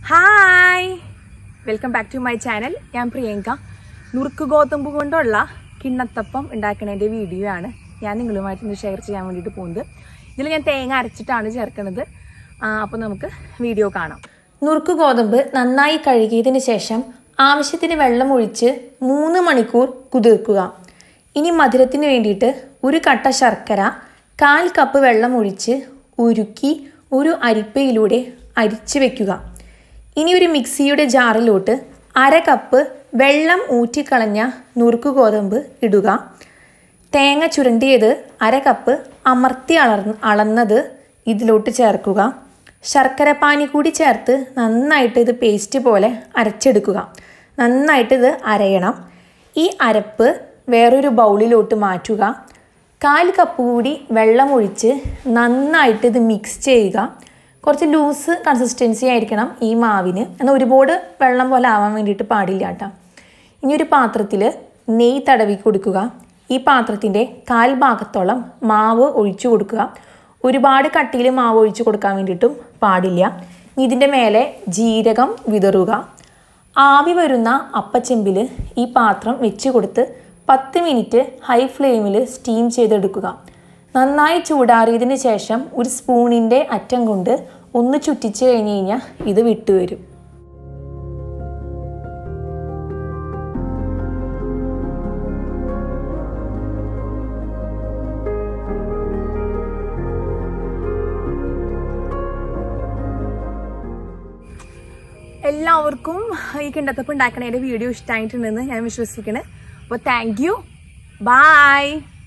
hi welcome back to my channel ഞാൻ പ്രിയങ്ക നുറുക്ക് ഗോതമ്പ് കൊണ്ടുള്ള കിണ്ണത്തപ്പം ഉണ്ടാക്കുന്നതിൻ്റെ വീഡിയോ ആണ് ഞാൻ നിങ്ങളുമായിട്ട് ഇന്ന് ഷെയർ ചെയ്യാൻ വേണ്ടിയിട്ട് പോകുന്നത് ഇതിൽ ഞാൻ തേങ്ങ അരച്ചിട്ടാണ് ചേർക്കുന്നത് അപ്പോൾ നമുക്ക് വീഡിയോ കാണാം നുറുക്ക് ഗോതമ്പ് നന്നായി കഴുകിയതിന് ശേഷം ആവശ്യത്തിന് വെള്ളം ഒഴിച്ച് മൂന്ന് മണിക്കൂർ കുതിർക്കുക ഇനി മധുരത്തിന് വേണ്ടിയിട്ട് ഒരു കട്ട ശർക്കര കാൽ കപ്പ് വെള്ളം ഒഴിച്ച് ഉരുക്കി ഒരു അരിപ്പയിലൂടെ അരിച്ച് വെക്കുക ഇനി ഒരു മിക്സിയുടെ ജാറിലോട്ട് അര കപ്പ് വെള്ളം ഊറ്റിക്കളഞ്ഞ നുറുക്ക് ഗോതമ്പ് ഇടുക തേങ്ങ ചുരണ്ടിയത് അര കപ്പ് അമർത്തി അളർ അളന്നത് ഇതിലോട്ട് ചേർക്കുക ശർക്കര പാനി കൂടി ചേർത്ത് നന്നായിട്ട് ഇത് പേസ്റ്റ് പോലെ അരച്ചെടുക്കുക നന്നായിട്ട് ഇത് അരയണം ഈ അരപ്പ് വേറൊരു ബൗളിലോട്ട് മാറ്റുക കാൽ കപ്പ് കൂടി വെള്ളം ഒഴിച്ച് നന്നായിട്ട് ഇത് മിക്സ് ചെയ്യുക കുറച്ച് ലൂസ് കൺസിസ്റ്റൻസി ആയിരിക്കണം ഈ മാവിന് എന്നാൽ ഒരുപാട് വെള്ളം പോലെ ആവാൻ വേണ്ടിയിട്ട് പാടില്ല കേട്ടോ ഇനി ഒരു പാത്രത്തിൽ നെയ്യ് തടവി കൊടുക്കുക ഈ പാത്രത്തിൻ്റെ കാൽ ഭാഗത്തോളം മാവ് ഒഴിച്ചു കൊടുക്കുക ഒരുപാട് കട്ടിയിൽ മാവ് ഒഴിച്ചു കൊടുക്കാൻ വേണ്ടിയിട്ടും പാടില്ല ഇനി ഇതിൻ്റെ മേലെ ജീരകം വിതറുക ആവി വരുന്ന അപ്പച്ചെമ്പിൽ ഈ പാത്രം വെച്ച് കൊടുത്ത് പത്ത് മിനിറ്റ് ഹൈ ഫ്ലെയിമിൽ സ്റ്റീം ചെയ്തെടുക്കുക നന്നായി ചൂടാറിയതിന് ശേഷം ഒരു സ്പൂണിൻ്റെ അറ്റം കൊണ്ട് ഒന്ന് ചുറ്റിച്ച് കഴിഞ്ഞ് കഴിഞ്ഞാൽ ഇത് വിട്ടുവരും എല്ലാവർക്കും ഈ കിണ്ണത്തപ്പം ഉണ്ടാക്കണതിൻ്റെ വീഡിയോ ഇഷ്ടമായിട്ടുണ്ടെന്ന് ഞാൻ വിശ്വസിക്കണേ അപ്പോൾ താങ്ക് യു ബായ്